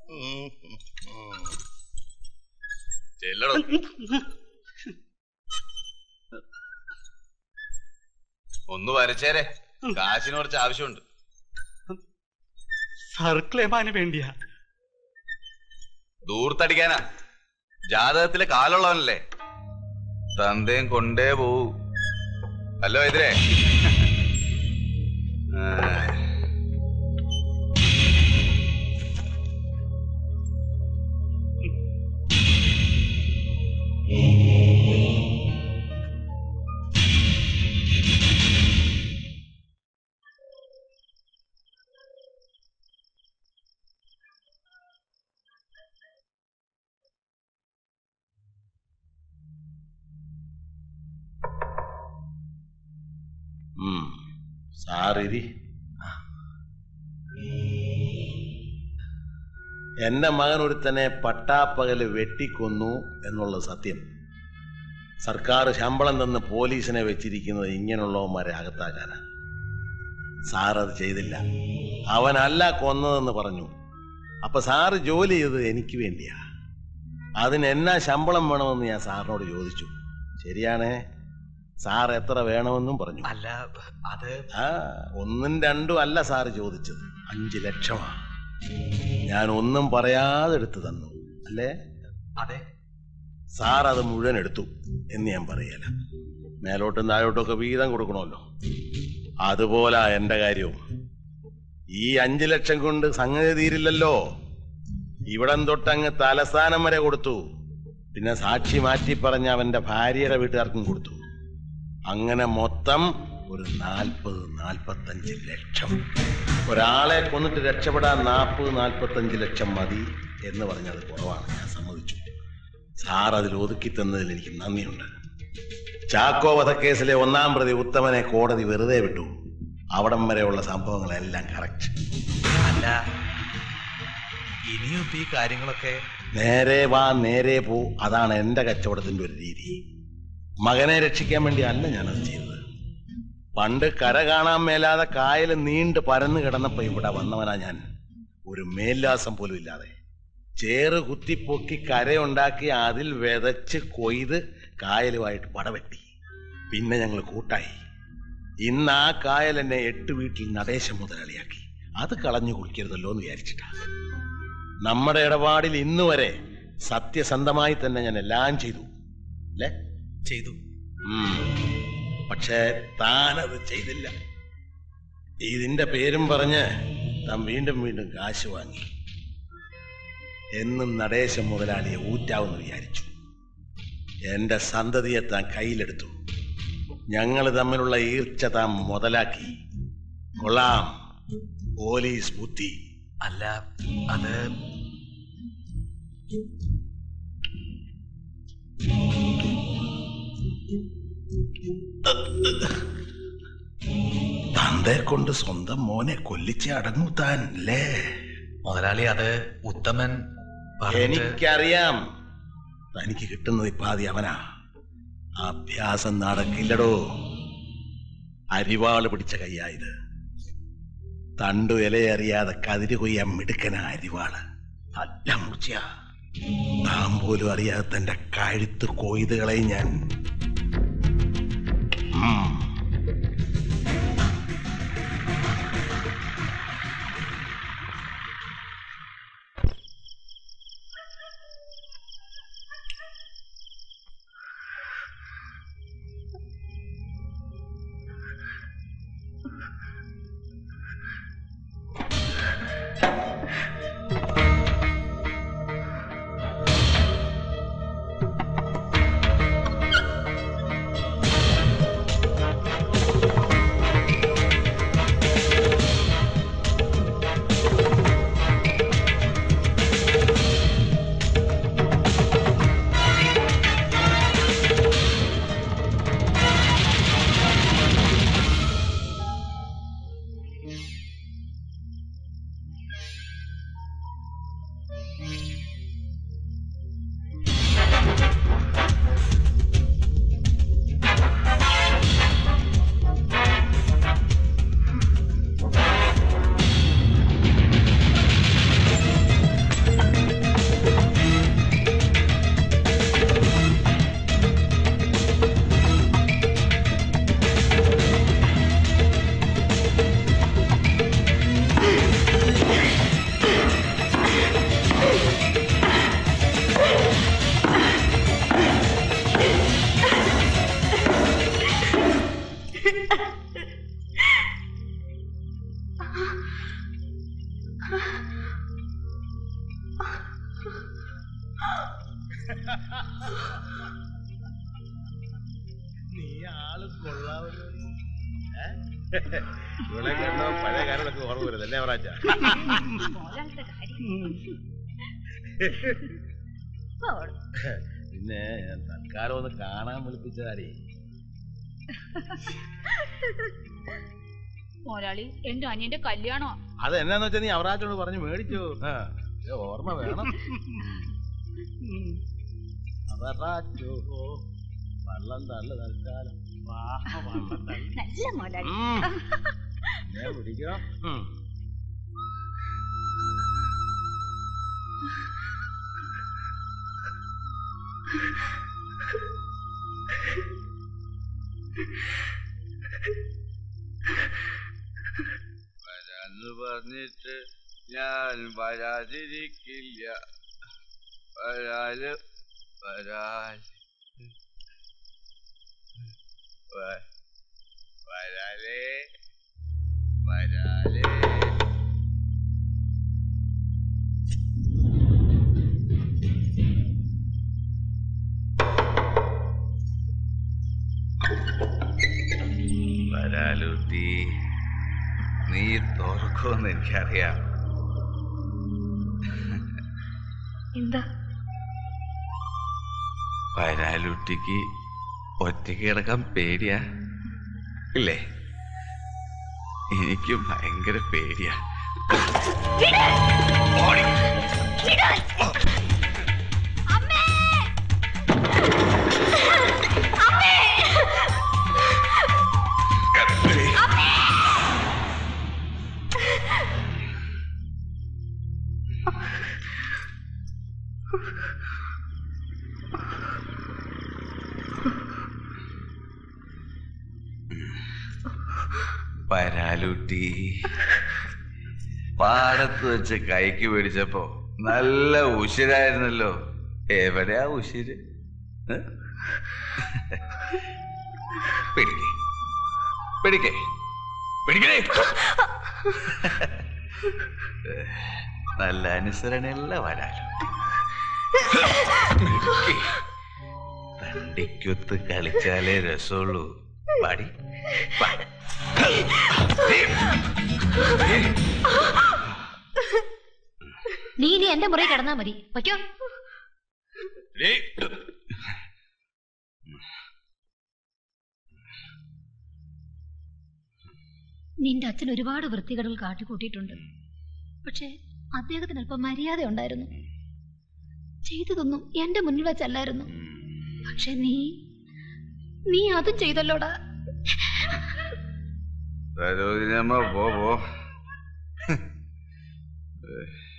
ഉം, ഉം, ഉം. ചെല്ലടോ ഒന്ന് വരച്ചേരെ കാശിന് കുറച്ച് ആവശ്യമുണ്ട് സർക്കിളേമാന് വേണ്ടിയാ ദൂർത്തടിക്കാനാ ജാതകത്തിലെ കാലുള്ളവനല്ലേ തന്തയും കൊണ്ടേ പോവൂ അല്ലോ എതിരെ സാറിരി എന്റെ മകൻ ഒരുത്തനെ പട്ടാപ്പകല് വെട്ടിക്കൊന്നു എന്നുള്ള സത്യം സർക്കാർ ശമ്പളം തന്ന് പോലീസിനെ വെച്ചിരിക്കുന്നത് ഇങ്ങനെയുള്ളവന്മാരെ അകത്താക്കാനാ സാർ അത് ചെയ്തില്ല അവനല്ല കൊന്നതെന്ന് പറഞ്ഞു അപ്പൊ സാറ് ജോലി ചെയ്തത് എനിക്ക് വേണ്ടിയാ അതിന് എന്നാ ശമ്പളം വേണമെന്ന് ഞാൻ സാറിനോട് ചോദിച്ചു ശരിയാണേ സാർ എത്ര വേണമെന്നും പറഞ്ഞു അല്ല അത് ആ ഒന്നും രണ്ടും അല്ല സാറ് ചോദിച്ചത് അഞ്ച് ലക്ഷമാ ഞാൻ ഒന്നും പറയാതെ എടുത്തു തന്നു അല്ലേ അതെ സാർ അത് മുഴുവൻ എടുത്തു എന്ന് ഞാൻ പറയല മേലോട്ടും താഴോട്ടും ഒക്കെ വീതം കൊടുക്കണമല്ലോ അതുപോലെ എന്റെ കാര്യവും ഈ അഞ്ചു ലക്ഷം കൊണ്ട് സംഗതി തീരില്ലല്ലോ ഇവിടം തൊട്ടങ്ങ് തലസ്ഥാനം വരെ കൊടുത്തു പിന്നെ സാക്ഷി മാറ്റി പറഞ്ഞ അവന്റെ ഭാര്യയുടെ വീട്ടുകാർക്കും കൊടുത്തു അങ്ങനെ മൊത്തം ഒരു നാൽപ്പത് നാൽപ്പത്തഞ്ച് ലക്ഷം ഒരാളെ കൊന്നിട്ട് രക്ഷപ്പെടാൻ നാൽപ്പത് നാൽപ്പത്തഞ്ച് ലക്ഷം മതി എന്ന് പറഞ്ഞത് കുറവാണ് ഞാൻ സമ്മതിച്ചു സാർ അതിൽ ഒതുക്കി തന്നതിൽ എനിക്ക് നന്ദിയുണ്ട് ചാക്കോ വധക്കേസിലെ ഒന്നാം പ്രതി ഉത്തമനെ കോടതി വെറുതെ വിട്ടു അവിടം വരെയുള്ള സംഭവങ്ങളെല്ലാം കറക്റ്റ് അല്ല ഇനിയും ഇപ്പൊ ഈ കാര്യങ്ങളൊക്കെ നേരെ വാ നേരെ പോ അതാണ് എന്റെ കച്ചവടത്തിന്റെ ഒരു രീതി മകനെ രക്ഷിക്കാൻ വേണ്ടി അല്ല ഞാനത് ചെയ്തത് പണ്ട് കര കാണാൻ മേലാതെ കായൽ നീണ്ട് പരന്നു കിടന്നപ്പോ ഇവിടെ വന്നവനാ ഞാൻ ഒരു മേൽലാസം പോലും ഇല്ലാതെ ചേറ് കുത്തിപ്പൊക്കി കരയുണ്ടാക്കി അതിൽ വിതച്ച് കൊയ്ത് കായലുമായിട്ട് പടവെട്ടി പിന്നെ ഞങ്ങൾ കൂട്ടായി ഇന്ന് ആ കായൽ എന്നെ എട്ട് വീട്ടിൽ നടേശം മുതലാളിയാക്കി അത് കളഞ്ഞു കുളിക്കരുതല്ലോ എന്ന് വിചാരിച്ചിട്ടാ നമ്മുടെ ഇടപാടിൽ ഇന്ന് വരെ സത്യസന്ധമായി തന്നെ ഞാൻ എല്ലാം ചെയ്തു അല്ലേ ചെയ്തു ഉം. പക്ഷേ താനത് ചെയ്തില്ല ഇതിന്റെ പേരും പറഞ്ഞ് താൻ വീണ്ടും വീണ്ടും കാശ് വാങ്ങി എന്നും നടേശം മുതലാളിയെ ഊറ്റാവെന്ന് വിചാരിച്ചു എന്റെ സന്തതിയെ താൻ കയ്യിലെടുത്തു ഞങ്ങൾ തമ്മിലുള്ള ഈർച്ച താൻ മുതലാക്കി കൊള്ളാം പോലീസ് ബുദ്ധി അല്ല അത് തന്തയെ കൊണ്ട് സ്വന്തം മോനെ കൊല്ലിച്ച് അടങ്ങൂ താൻ അല്ലേ മുതലാളി അത് ഉത്തമൻ പറഞ്ഞിട്ട് എനിക്കറിയാം തനിക്ക് കിട്ടുന്നത് ഇപ്പാതി അവനാ ആ അഭ്യാസം നടക്കില്ലടോ അരിവാള് പിടിച്ച കയ്യായത് തണ്ടു ഇലയറിയാതെ കതിര് കൊയ്യാൻ മിടുക്കന അരിവാള് നല്ല മൂർച്ചയാ താൻ പോലും അറിയാതെ തന്റെ കഴുത്ത് കൊയ്തുകളെ ഞാൻ ഉം. നീ ആള് കൊള്ളാമല്ലോ ഏ? ഇവിടെ കണ്ടോ പഴയ കാലത്തൊക്കെ ഓർമ്മ വരുന്നത് അല്ലേ അവറാച്ച മോലാളുടെ കാര്യം പോട്. പിന്നെ ഞാൻ തൽക്കാലം ഒന്ന് കാണാൻ വിളിപ്പിച്ചതാടി മോലാളി എന്റെ അനിയന്റെ കല്യാണോ അത് എന്നാന്ന് വെച്ചാ നീ അവറാച്ചോട് പറഞ്ഞു മേടിച്ചു ആ, ഏ, ഓർമ്മ വേണം അവറാച്ചോ വള്ളം തള്ളു തൽക്കാലം വാ, വള്ളം തള്ളു. നല്ല മോലാളി ഉം. ഞാൻ പിടിക്കണം ഉം. വരാന്ന് പറഞ്ഞിട്ട് ഞാൻ വരാതിരിക്കില്ല വരാല് വരാൽ വ- വരാലേ വരാലേ വരാലുട്ടി നീ തുറക്കുമെന്ന് എനിക്കറിയാം എന്താ വരാലുട്ടിക്ക് ഒറ്റയ്ക്ക് കിടക്കാൻ പേടിയാ ഇല്ലേ എനിക്ക് ഭയങ്കര പേടിയാ ഓടി. കരപ്പേ. പരാലുട്ടി പാടത്ത് വെച്ച് കൈക്ക് പിടിച്ചപ്പോ നല്ല ഉശിരായിരുന്നല്ലോ എവിടെയാ ഉശിര് ഏ? പിടിക്കേ പിടിക്കേ പിടിക്കേ നല്ല അനുസരണയുള്ള വരാലോ പിടിക്കേ. തണ്ടിക്കൊത്ത് കളിച്ചാലേ രസമുള്ളൂ പാടി പാ. നീ ഇനി എന്റെ മുറി കിടന്നാ മതി പറ്റോ ഏയ്. നിന്റെ അച്ഛൻ ഒരുപാട് വൃത്തികേടുകൾ കാട്ടിക്കൂട്ടിയിട്ടുണ്ട് പക്ഷേ അദ്ദേഹത്തിന് അല്പം മര്യാദ ഉണ്ടായിരുന്നു ചെയ്തതൊന്നും എന്റെ മുന്നിൽ വെച്ചല്ലായിരുന്നു പക്ഷെ നീ നീ അതും ചെയ്തല്ലോടാ സരോജിനമ്മ പോ പോ